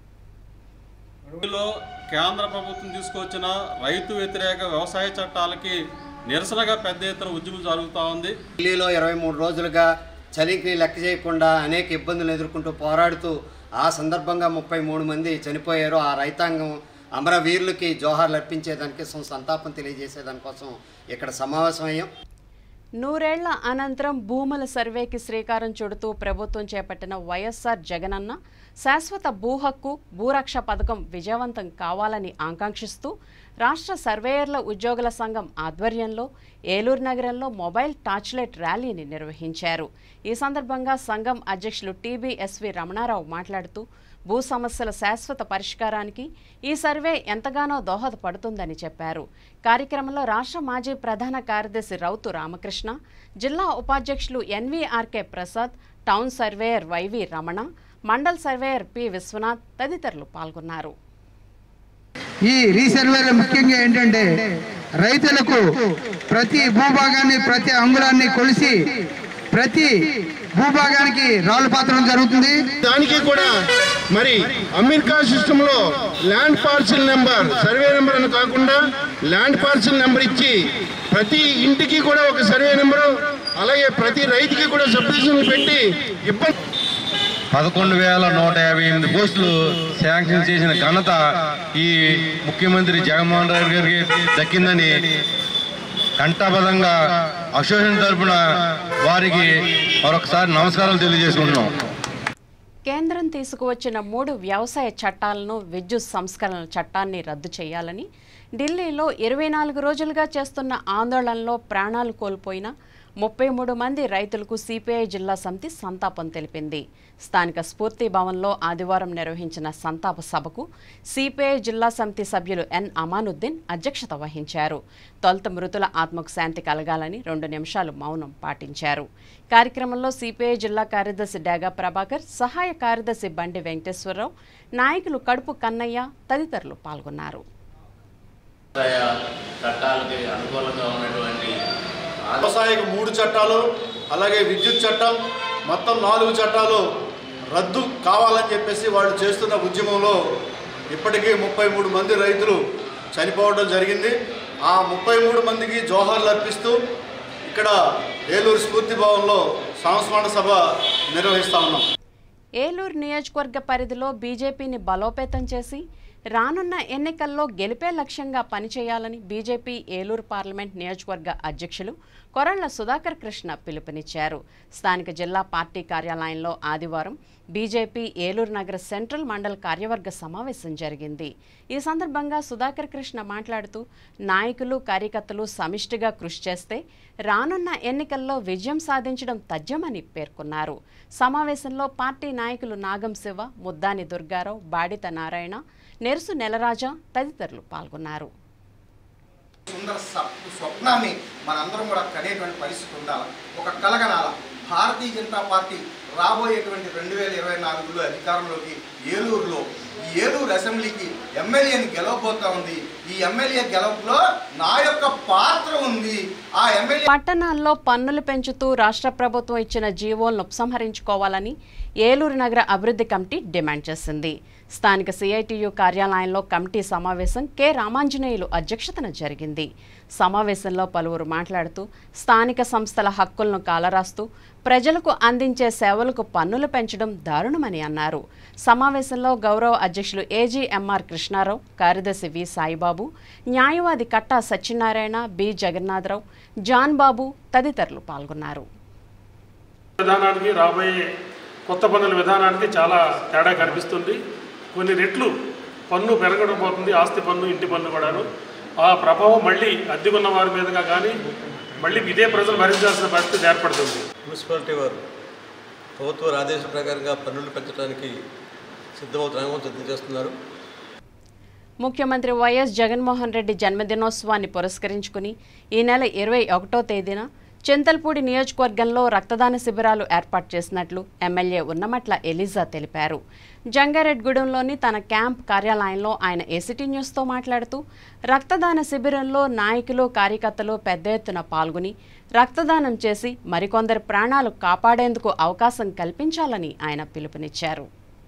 S14: లో కేంద్ర ప్రభుత్వం తీసుకొచ్చిన రైతు వ్యతిరేక వ్యవసాయ చట్టాలకి నిరసనగా పెద్ద ఎత్తున ఉద్యమం జరుగుతూ ఉంది
S15: ఢిల్లీలో ఇరవై మూడు రోజులుగా చలికి లెక్క చేయకుండా అనేక ఇబ్బందులు ఎదుర్కొంటూ పోరాడుతూ ఆ సందర్భంగా ముప్పై మూడు మంది చనిపోయారు ఆ రైతాంగం అమరవీరులకి జోహార్లు అర్పించేదానికి సం- సంతాపం తెలియజేసేదానికోసం ఇక్కడ సమావేశం అయ్యాం
S1: నూరేళ్ల అనంతరం భూముల సర్వేకి శ్రీకారం చుడుతూ ప్రభుత్వం చేపట్టిన వైఎస్ఆర్ జగనన్న శాశ్వత భూ హక్కు భూరక్ష పథకం విజయవంతం కావాలని ఆకాంక్షిస్తూ రాష్ట్ర సర్వేయర్ల ఉద్యోగుల సంఘం ఆధ్వర్యంలో ఏలూరు నగరంలో మొబైల్ టార్చ్లైట్ ర్యాలీని నిర్వహించారు ఈ సందర్భంగా సంఘం అధ్యక్షులు టీబీఎస్వి రమణారావు మాట్లాడుతూ భూ సమస్యల శాశ్వత పరిష్కారానికి ఈ సర్వే ఎంతగానో దోహదపడుతుందని చెప్పారు కార్యక్రమంలో రాష్ట్ర మాజీ ప్రధాన కార్యదర్శి రౌతు రామకృష్ణ జిల్లా ఉపాధ్యక్షులు NVRK Prasad town surveyor YV Ramana mandal surveyor P Viswanath తదితరులు పాల్గొన్నారు
S16: ఈ రీసర్వేలో ముఖ్యంగా ఏంటంటే రైతులకు ప్రతి భూభాగాన్ని ప్రతి అంగుళాన్ని కొలిసి ప్రతి భూభాగానికి రాళ్ళు పాత్రం జరుగుతుంది
S17: దానికి కూడా మరి అమెరికా సిస్టమ్ లో land parcel number survey number అని కాకుండా ల్యాండ్ పార్సిల్ నెంబర్ ఇచ్చి ప్రతి ఇంటికి కూడా ఒక సర్వే నెంబరు అలాగే ప్రతి రైతుకి కూడా సబ్సిడీలు పెట్టి ఇబ్బంది
S18: పదకొండు వేల నూట యాభై ఎనిమిది పోస్టులు శాంక్షన్ చేసిన ఘనత ఈ ముఖ్యమంత్రి జగన్మోహన్ రెడ్డి గారికి దక్కిందని కంఠాబద్ధంగా అసోసియేషన్ తరఫున వారికి మరొకసారి నమస్కారాలు తెలియజేసుకుంటున్నాం
S1: కేంద్రం తీసుకువచ్చిన మూడు వ్యవసాయ చట్టాలను విద్యుత్ సంస్కరణల చట్టాన్ని రద్దు చేయాలని ఢిల్లీలో ఇరవై నాలుగు రోజులుగా చేస్తున్న ఆందోళనలో ప్రాణాలు కోల్పోయిన ముప్పై మూడు మంది రైతులకు సిపిఐ జిల్లా సమితి సంతాపం తెలిపింది స్థానిక స్ఫూర్తి భవన్లో ఆదివారం నిర్వహించిన సంతాప సభకు సిపిఐ జిల్లా సమితి సభ్యులు ఎన్ అమానుద్దీన్ అధ్యక్షత వహించారు తొలుత మృతుల ఆత్మకు శాంతి కలగాలని రెండు నిమిషాలు మౌనం పాటించారు కార్యక్రమంలో సిపిఐ జిల్లా కార్యదర్శి డేగా ప్రభాకర్ సహాయ కార్యదర్శి బండి వెంకటేశ్వరరావు నాయకులు కడుపు కన్నయ్య తదితరులు పాల్గొన్నారు
S19: వ్యవసాయ చట్టాలకి అనుకూలంగా ఉన్నటువంటి
S20: వ్యవసాయకు మూడు చట్టాలు అలాగే విద్యుత్ చట్టం మొత్తం నాలుగు చట్టాలు రద్దు కావాలని చెప్పేసి వాళ్ళు చేస్తున్న ఉద్యమంలో ఇప్పటికీ ముప్పై మూడు మంది రైతులు చనిపోవడం జరిగింది ఆ ముప్పై మూడు మందికి జోహార్లు అర్పిస్తూ ఇక్కడ ఏలూరు స్ఫూర్తి భవన్లో సంస్మరణ సభ నిర్వహిస్తా ఉన్నాం
S1: ఏలూరు నియోజకవర్గ పరిధిలో బీజేపీని బలోపేతం చేసి రానున్న ఎన్నికల్లో గెలిపే లక్ష్యంగా పనిచేయాలని బీజేపీ ఏలూరు పార్లమెంట్ నియోజకవర్గ అధ్యక్షులు కొరళ్ల సుధాకర్ కృష్ణ పిలుపునిచ్చారు స్థానిక జిల్లా పార్టీ కార్యాలయంలో ఆదివారం బీజేపీ ఏలూరు నగర సెంట్రల్ మండల్ కార్యవర్గ సమావేశం జరిగింది ఈ సందర్భంగా సుధాకర్ కృష్ణ మాట్లాడుతూ నాయకులు కార్యకర్తలు సమిష్టిగా కృషి చేస్తే రానున్న ఎన్నికల్లో విజయం సాధించడం తథ్యమని పేర్కొన్నారు సమావేశంలో పార్టీ నాయకులు నాగం శివ ముద్దాని దుర్గారావు బాడిత నారాయణ నెరుసు నెలరాజా తదితరులు పాల్గొన్నారు
S21: సుందర స- స్వప్నాన్ని మనందరం కూడా కనేటువంటి పరిస్థితి ఉండాలి ఒక కలగనాల భారతీయ జనతా పార్టీ రాబోయేటువంటి రెండు వేల ఇరవై నాలుగులో అధికారంలోకి ఏలూరులో ఈ ఏలూరు అసెంబ్లీకి ఎమ్మెల్యేని గెలవబోతా ఉంది ఈ ఎమ్మెల్యే గెలుపులో నా యొక్క పాత్ర ఉంది ఆ ఎమ్మెల్యే
S1: పట్టణాల్లో పన్నులు పెంచుతూ రాష్ట్ర ప్రభుత్వం ఇచ్చిన జీవోలను ఉపసంహరించుకోవాలని ఏలూరు నగర అభివృద్ధి కమిటీ డిమాండ్ చేసింది స్థానిక సిఐటియు కార్యాలయంలో కమిటీ సమావేశం కె రామాంజనేయులు అధ్యక్షతన జరిగింది సమావేశంలో పలువురు మాట్లాడుతూ స్థానిక సంస్థల హక్కులను కాలరాస్తూ ప్రజలకు అందించే సేవలకు పన్నులు పెంచడం దారుణమని అన్నారు సమావేశంలో గౌరవ అధ్యక్షులు ఏజీఎంఆర్ కృష్ణారావు కార్యదర్శి వి సాయిబాబు న్యాయవాది కట్టా సత్యనారాయణ బి జగన్నాథరావు జాన్ బాబు తదితరులు పాల్గొన్నారు
S22: విధానానికి రాబోయే కొత్త పన్నుల విధానానికి చాలా తేడా కనిపిస్తుంది కొన్ని రెట్లు పన్ను పెరగడం పోతుంది ఆస్తి పన్ను ఇంటి పన్ను కూడాను ఆ ప్రభావం మళ్ళీ అద్దెకున్న వారి మీదుగా కానీ మళ్ళీ ఇదే ప్రజలు భరించాల్సిన పరిస్థితి ఏర్పడుతుంది
S3: మున్సిపాలిటీ వారు ప్రభుత్వ వారి ఆదేశం ప్రకారంగా పన్నులు పెంచడానికి సిద్ధమవుతున్న సిద్ధం చేస్తున్నారు
S1: ముఖ్యమంత్రి వైఎస్ జగన్మోహన్ రెడ్డి జన్మదినోత్సవాన్ని పురస్కరించుకుని ఈ నెల ఇరవై ఒకటో తేదీన చింతల్పూడి నియోజకవర్గంలో రక్తదాన శిబిరాలు ఏర్పాటు చేసినట్లు ఎమ్మెల్యే ఉన్నమట్ల ఎలిజా తెలిపారు జంగారెడ్గూడెంలోని తన క్యాంప్ కార్యాలయంలో ఆయన ఏసిటీ న్యూస్తో మాట్లాడుతూ రక్తదాన శిబిరంలో నాయకులు కార్యకర్తలు పెద్ద ఎత్తున పాల్గొని రక్తదానం చేసి మరికొందరి ప్రాణాలు కాపాడేందుకు అవకాశం కల్పించాలని ఆయన పిలుపునిచ్చారు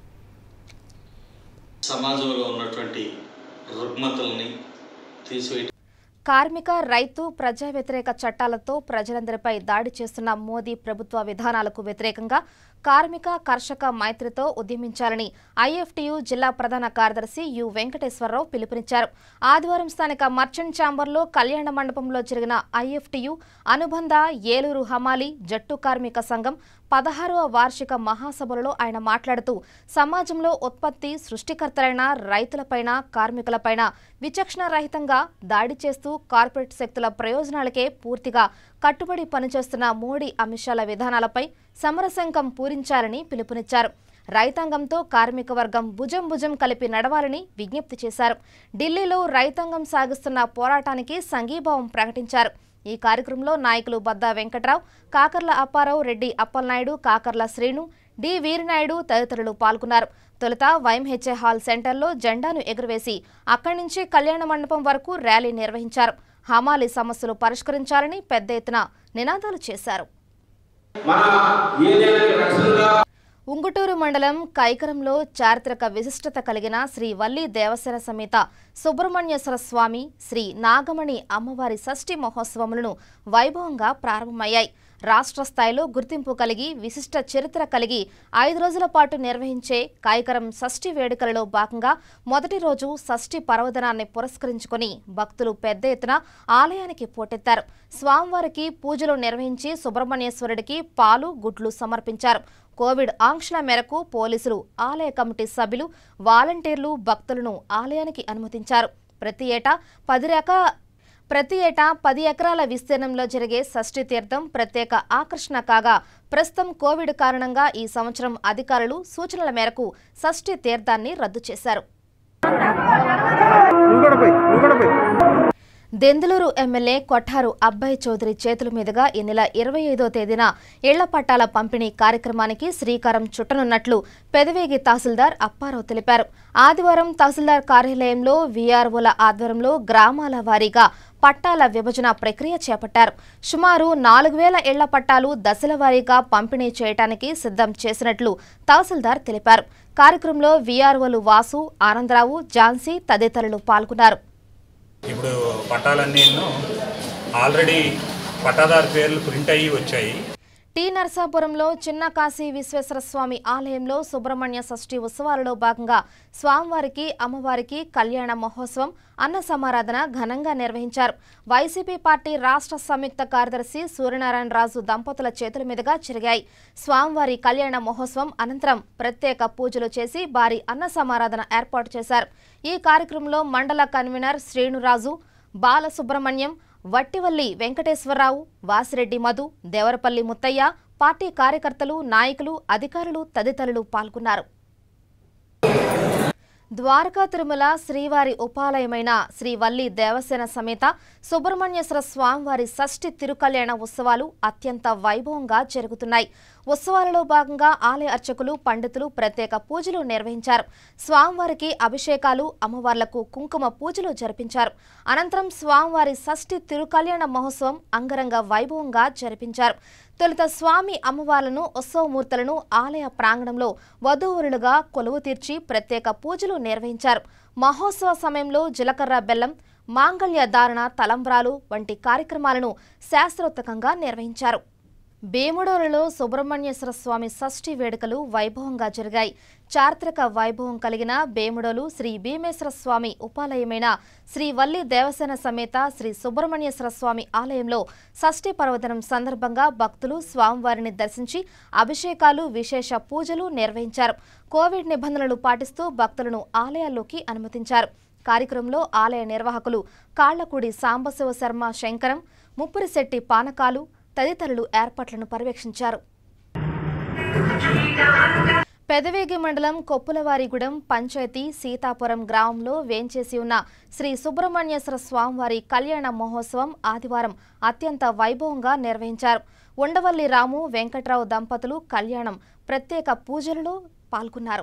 S4: సమాజంలో ఉన్నటువంటి రుగ్మతల్ని తీసివేయటం
S2: కార్మిక రైతు ప్రజా వ్యతిరేక చట్టాలతో ప్రజలందరిపై దాడి చేస్తున్న మోదీ ప్రభుత్వ విధానాలకు వ్యతిరేకంగా కార్మిక కర్షక మైత్రితో ఉద్యమించాలని ఐఎఫ్టియు జిల్లా ప్రధాన కార్యదర్శి యు వెంకటేశ్వరరావు పిలుపునిచ్చారు ఆదివారం స్థానిక మర్చెంట్ ఛాంబర్లో కళ్యాణ మండపంలో జరిగిన ఐఎఫ్టియు అనుబంధ ఏలూరు హమాలి జట్టు కార్మిక సంఘం పదహారవ వార్షిక మహాసభలలో ఆయన మాట్లాడుతూ సమాజంలో ఉత్పత్తి సృష్టికర్తలైన రైతులపైన కార్మికులపైన విచక్షణ రహితంగా దాడి చేస్తూ కార్పొరేట్ శక్తుల ప్రయోజనాలకే పూర్తిగా కట్టుబడి పనిచేస్తున్న మోడీ అమిత్షాల విధానాలపై సమరశంఖం పూరించాలని పిలుపునిచ్చారు రైతాంగంతో కార్మిక వర్గం భుజం భుజం కలిపి నడవాలని విజ్ఞప్తి చేశారు ఢిల్లీలో రైతాంగం సాగిస్తున్న పోరాటానికి సంఘీభావం ప్రకటించారు ఈ కార్యక్రమంలో నాయకులు బద్దా వెంకట్రావు కాకర్ల అప్పారావు రెడ్డి అప్పలనాయుడు కాకర్ల శ్రీను డి వీరనాయుడు తదితరులు పాల్గొన్నారు తొలుత వైఎంహెచ్ఏ హాల్ సెంటర్లో జెండాను ఎగురవేసి అక్కడి నుంచి కళ్యాణ మండపం వరకు ర్యాలీ నిర్వహించారు హమాలి సమస్యలు పరిష్కరించాలని పెద్ద ఎత్తున నినాదాలు చేశారు ఉంగుటూరు మండలం కైకరంలో చారిత్రక విశిష్టత కలిగిన శ్రీ వల్లి దేవసేన సమేత సుబ్రహ్మణ్యేశ్వర స్వామి శ్రీ నాగమణి అమ్మవారి షష్ఠి మహోత్సవములను వైభవంగా ప్రారంభమయ్యాయి రాష్ట్ర స్థాయిలో గుర్తింపు కలిగి విశిష్ట చరిత్ర కలిగి ఐదు రోజుల పాటు నిర్వహించే కాయకరం షష్ఠి వేడుకలలో భాగంగా మొదటి రోజు షష్ఠి పర్వదినాన్ని పురస్కరించుకొని భక్తులు పెద్ద ఎత్తున ఆలయానికి పోటెత్తారు స్వామివారికి పూజలు నిర్వహించి సుబ్రహ్మణ్యేశ్వరుడికి పాలు గుడ్లు సమర్పించారు కోవిడ్ ఆంక్షల మేరకు పోలీసులు ఆలయ కమిటీ సభ్యులు వాలంటీర్లు భక్తులను ఆలయానికి అనుమతించారు ప్రతి ఏటా పది రక ప్రతి ఏటా పది ఎకరాల విస్తీర్ణంలో జరిగే షష్ఠి తీర్థం ప్రత్యేక ఆకర్షణ కాగా ప్రస్తుతం కోవిడ్ కారణంగా ఈ సంవత్సరం అధికారులు సూచనల మేరకు షష్ఠి తీర్థాన్ని రద్దు చేశారు దెందులూరు ఎమ్మెల్యే కొఠారు అబ్బాయి చౌదరి చేతుల మీదుగా ఈ నెల ఇరవై ఐదో తేదీన ఇళ్ల పట్టాల పంపిణీ కార్యక్రమానికి శ్రీకారం చుట్టనున్నట్లు పెదవేగి తహసీల్దార్ అప్పారావు తెలిపారు ఆదివారం తహసీల్దార్ కార్యాలయంలో వీఆర్ఓల ఆధ్వర్యంలో గ్రామాల వారీగా పట్టాల విభజన ప్రక్రియ చేపట్టారు సుమారు నాలుగు వేల ఇళ్ల పట్టాలు దశల వారీగా పంపిణీ చేయడానికి సిద్ధం చేసినట్లు తహసీల్దార్ తెలిపారు కార్యక్రమంలో వీఆర్ఓలు వాసు ఆనందరావు ఝాన్సీ తదితరులు పాల్గొన్నారు
S23: ఇప్పుడు పట్టాలన్నీ ఆల్రెడీ పట్టాదారు పేర్లు ప్రింట్ అయ్యి వచ్చాయి
S2: టి నరసాపురంలో చిన్న కాశీ విశ్వేశ్వర స్వామి ఆలయంలో సుబ్రహ్మణ్య షష్ఠి ఉత్సవాలలో భాగంగా స్వామివారికి అమ్మవారికి కళ్యాణ మహోత్సవం అన్న సమారాధన ఘనంగా నిర్వహించారు వైసీపీ పార్టీ రాష్ట్ర సంయుక్త కార్యదర్శి సూర్యనారాయణ రాజు దంపతుల చేతుల మీదుగా జరిగాయి స్వామివారి కళ్యాణ మహోత్సవం అనంతరం ప్రత్యేక పూజలు చేసి భారీ అన్న సమారాధన ఏర్పాటు చేశారు ఈ కార్యక్రమంలో మండల కన్వీనర్ శ్రీనురాజు బాలసుబ్రహ్మణ్యం వట్టివల్లి వెంకటేశ్వరరావు వాసిరెడ్డి మధు దేవరపల్లి ముత్తయ్య పార్టీ కార్యకర్తలు నాయకులు అధికారులు తదితరులు పాల్గొన్నారు ద్వారకా తిరుమల శ్రీవారి ఉపాలయమైన శ్రీ వల్లి దేవసేన సమేత సుబ్రహ్మణ్యేశ్వర స్వామివారి షష్ఠి తిరుకల్యాణ ఉత్సవాలు అత్యంత వైభవంగా జరుగుతున్నాయి ఉత్సవాలలో భాగంగా ఆలయ అర్చకులు పండితులు ప్రత్యేక పూజలు నిర్వహించారు స్వామివారికి అభిషేకాలు అమ్మవార్లకు కుంకుమ పూజలు జరిపించారు అనంతరం స్వామివారి షష్ఠి తిరుకల్యాణ మహోత్సవం అంగరంగ వైభవంగా జరిపించారు తొలుత స్వామి అమ్మవార్లను ఉత్సవమూర్తులను ఆలయ ప్రాంగణంలో వధూవరులుగా కొలువు తీర్చి ప్రత్యేక పూజలు నిర్వహించారు మహోత్సవ సమయంలో జీలకర్ర బెల్లం మాంగళ్య ధారణ తలంబ్రాలు వంటి కార్యక్రమాలను శాస్త్రోత్తకంగా నిర్వహించారు భీముడోలులో సుబ్రహ్మణ్యేశ్వర స్వామి షష్ఠి వేడుకలు వైభవంగా జరిగాయి చారిత్రక వైభవం కలిగిన భీముడోలు శ్రీ భీమేశ్వర స్వామి ఉపాలయమైన శ్రీ వల్లి దేవసేన సమేత శ్రీ సుబ్రహ్మణ్యేశ్వర స్వామి ఆలయంలో షష్ఠి పర్వదినం సందర్భంగా భక్తులు స్వామివారిని దర్శించి అభిషేకాలు విశేష పూజలు నిర్వహించారు కోవిడ్ నిబంధనలు పాటిస్తూ భక్తులను ఆలయాల్లోకి అనుమతించారు కార్యక్రమంలో ఆలయ నిర్వాహకులు కాళ్లకూడి సాంబశివ శర్మ శంకరం ముప్పురిశెట్టి పానకాలు తదితరులు ఏర్పాట్లను పర్యవేక్షించారు పెదవేగి మండలం కొప్పులవారిగూడెం పంచాయతీ సీతాపురం గ్రామంలో వేంచేసి ఉన్న శ్రీ సుబ్రహ్మణ్యేశ్వర స్వామివారి కళ్యాణ మహోత్సవం ఆదివారం అత్యంత వైభవంగా నిర్వహించారు ఉండవల్లి రాము వెంకట్రావు దంపతులు కళ్యాణం ప్రత్యేక పూజలలో పాల్గొన్నారు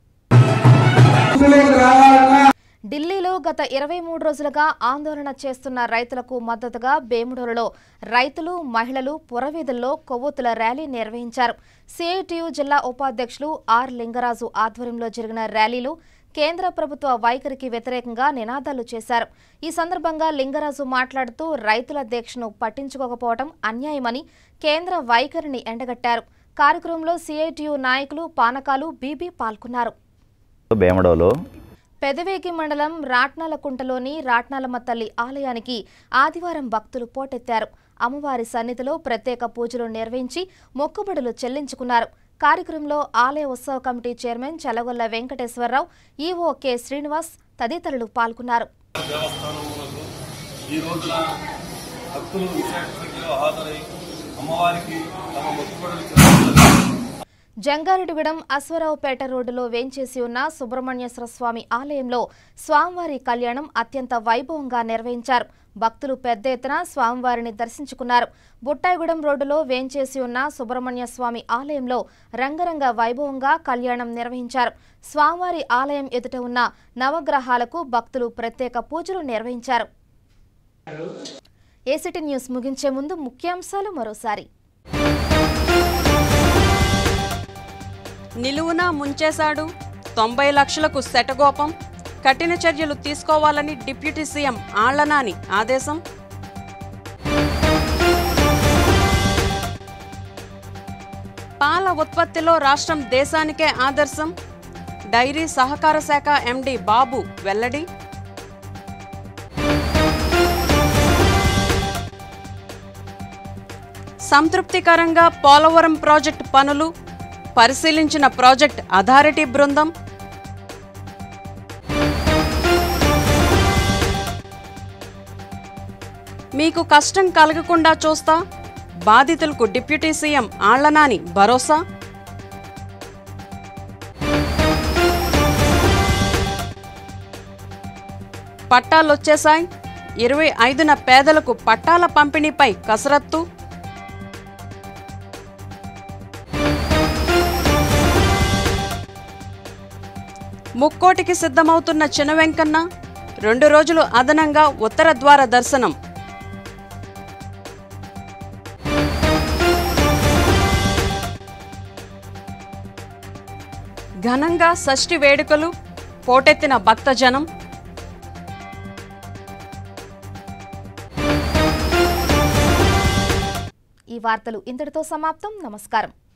S2: ఢిల్లీలో గత ఇరవై మూడు రోజులుగా ఆందోళన చేస్తున్న రైతులకు మద్దతుగా బేముడోలలో రైతులు మహిళలు పురవీధుల్లో కొవ్వొత్తుల ర్యాలీ నిర్వహించారు సిఐటియు జిల్లా ఉపాధ్యక్షులు ఆర్ లింగరాజు ఆధ్వర్యంలో జరిగిన ర్యాలీలో కేంద్ర ప్రభుత్వ వైఖరికి వ్యతిరేకంగా నినాదాలు చేశారు ఈ సందర్భంగా లింగరాజు మాట్లాడుతూ రైతుల దీక్షను పట్టించుకోకపోవడం అన్యాయమని కేంద్ర వైఖరిని ఎండగట్టారు కార్యక్రమంలో సిఐటియు నాయకులు పానకాలు బీబీ పాల్గొన్నారు
S5: బేమడోలో
S2: పెదవేగి మండలం రాట్నాలకుంటలోని రాట్నాలమ్మ తల్లి ఆలయానికి ఆదివారం భక్తులు పోటెత్తారు అమ్మవారి సన్నిధిలో ప్రత్యేక పూజలు నిర్వహించి మొక్కుబడులు చెల్లించుకున్నారు కార్యక్రమంలో ఆలయ ఉత్సవ committee chairman Chalagolla Venkateswara Rao EO K Srinivas తదితరులు పాల్గొన్నారు
S6: దేవస్థానములకు ఈ రోజున భక్తులు విశేష సంఖ్యలో హాజరై అమ్మవారికి తమ మొక్కుబడులు చెల్లించారు
S2: జంగారెడ్డిగూడెం అశ్వరావుపేట రోడ్డులో వేంచేసి ఉన్న సుబ్రహ్మణ్యేశ్వర స్వామి ఆలయంలో స్వామివారి కళ్యాణం అత్యంత వైభవంగా నిర్వహించారు భక్తులు పెద్ద ఎత్తున స్వామివారిని దర్శించుకున్నారు బుట్టాయిగూడెం రోడ్డులో వేంచేసి ఉన్న సుబ్రహ్మణ్య స్వామి ఆలయంలో రంగరంగ వైభవంగా కళ్యాణం నిర్వహించారు స్వామివారి ఆలయం ఎదుట ఉన్న నవగ్రహాలకు భక్తులు ప్రత్యేక పూజలు నిర్వహించారు ఏసిటీ న్యూస్ ముగించే ముందు ముఖ్యాంశాలు మరోసారి
S1: నిలువునా ముంచేశాడు తొంభై లక్షలకు శటగోపం కఠిన చర్యలు తీసుకోవాలని డిప్యూటీ సీఎం ఆళ్లనాని ఆదేశం పాల ఉత్పత్తిలో రాష్ట్రం దేశానికే ఆదర్శం డైరీ సహకార శాఖ ఎండి బాబు వెల్లడి సంతృప్తికరంగా పోలవరం ప్రాజెక్టు పనులు పరిశీలించిన ప్రాజెక్ట్ అథారిటీ బృందం మీకు కష్టం కలగకుండా చూస్తా బాధితులకు డిప్యూటీ సీఎం ఆళ్లనాని భరోసా పట్టాలొచ్చేశాయి ఇరవై ఐదున పేదలకు పట్టాల పంపిణీపై కసరత్తు ముక్కోటికి సిద్ధమవుతున్న చిన్న వెంకన్న రెండు రోజులు అదనంగా ఉత్తర ద్వార దర్శనం ఘనంగా షష్ఠి వేడుకలు పోటెత్తిన భక్తజనం
S2: ఈ వార్తలు ఇంతటితో సమాప్తం నమస్కారం